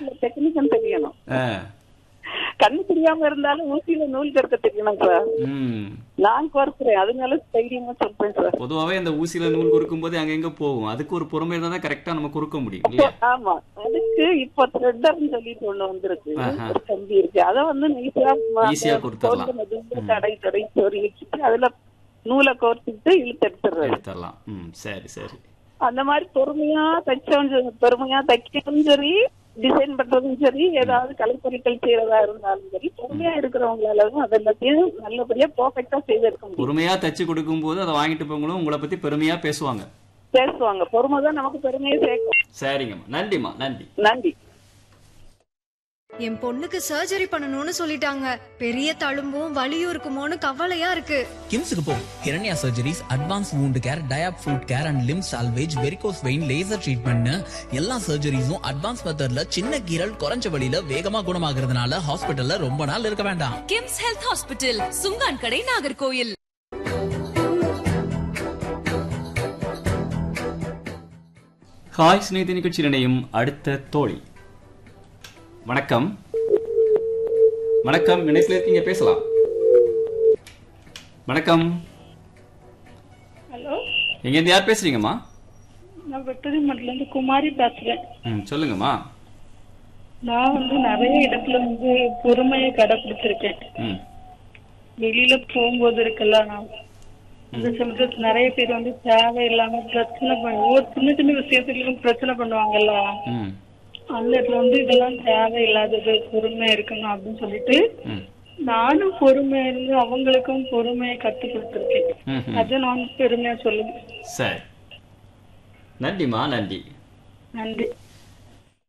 சில டெக்னிக்கும் தெரியணும் ஆ. கண்ணு தெரியாம இருந்தாலும் ஊசியில நூல் கற்க தெரியணும் சார் ம் நான் கோர்க்கிறேன் அதனால தைரியமா சொல்றேன் சார் பொதுவாவே அந்த ஊசியில நூல் குறுக்கும் போது அங்க எங்க போகும் அதுக்கு ஒரு பொறுமை இருந்தா தான் கரெக்டா நம்ம குறுக்க முடியும் இல்லையா ஆமா அதுக்கு இப்ப த்ரெட்டர்னு சொல்லிட்டு ஒண்ணு வந்திருக்கு ஆஹா. ஒரு கம்பி இருக்கு அத வந்து நைஸா ஈஸியா கொடுத்துடலாம். தடை தடை சொறி வச்சுட்டு அதுல நூலை கோர்த்துட்டு இழுத்து எடுத்துடுறது எடுத்துடலாம் ம் சரி சரி அந்த மாதிரி பொறுமையா தைச்சவன் சரி, பொறுமையா தைக்கிறதும் சரி டிசைன் பண்றதும் சரி ஏதாவது கலைப்பொருட்கள் செய்யறதா இருந்தாலும் சரி பொறுமையா இருக்கிறவங்களால தான் அது எல்லாத்தையும் நல்லபடியா பெர்ஃபெக்டா செய்திருக்க முடியும் பொறுமையா தச்சு கொடுக்கும் போது அதை வாங்கிட்டு போவங்களும் உங்களை பத்தி பெருமையா பேசுவாங்க பேசுவாங்க பொறுமை தான் நமக்கு பெருமையை சேர்க்கும் சரிங்கம்மா நன்றிம்மா நன்றி நன்றி என் பொண்ணுக்கு சர்ஜரி பண்ணணும்னு சொல்லிட்டாங்க பெரிய தழும்பும் வலியும் இருக்குமோன்னு கவலையா இருக்கு கிம்ஸுக்கு போ Hiranya surgeries advance wound care diabetic foot care and limb salvage varicose vein laser ட்ரீட்மெண்ட்னு எல்லா சர்ஜரிஸும் அட்வான்ஸ் மெத்தட்ல சின்ன கீரல் குறைஞ்ச வழியில வேகமா குணமாகறதுனால ஹாஸ்பிட்டல்ல ரொம்ப நாள் இருக்க வேண்டாம் கிம்ஸ் ஹெல்த் ஹாஸ்பிட்டல் சுங்கான் கடை நாகர்கோயில் ஹாய் ஸ்நேகிதி நிகழ்ச்சி நினையும் அடுத்த தோழி வணக்கம் வணக்கம் நினைத்துல இருக்கீங்க பேசலாம் வணக்கம் ஹலோ எங்க இருந்து யார் பேசுறீங்கம்மா நான் வெட்டதிமட்டில இருந்து குமாரி பேசுறேன் ம் சொல்லுங்கம்மா நான் வந்து நிறைய இடத்துல வந்து பொறுமையை கடைபிடிச்சிருக்கேன் ம் வெளியில போகும்போது இருக்குல்ல நான் இந்த சமயத்துல நிறைய பேர் வந்து தேவையில்லாம பிரச்சனை பண்ணி ஒரு சின்ன சின்ன விஷயத்துலயும் பிரச்சனை பண்ணுவாங்கல்ல ம் அந்த இடத்துல வந்து இதெல்லாம் தேவையில்லாதது பொறுமையா இருக்கணும் அப்படின்னு சொல்லிட்டு ம் நானும் பொறுமையா இருந்து அவங்களுக்கும் பொறுமையை கத்து கொடுத்துருக்கேன் ம் ம். அதை நான் பெருமையா சொல்லுவேன் சரி நன்றிம்மா நன்றி நன்றி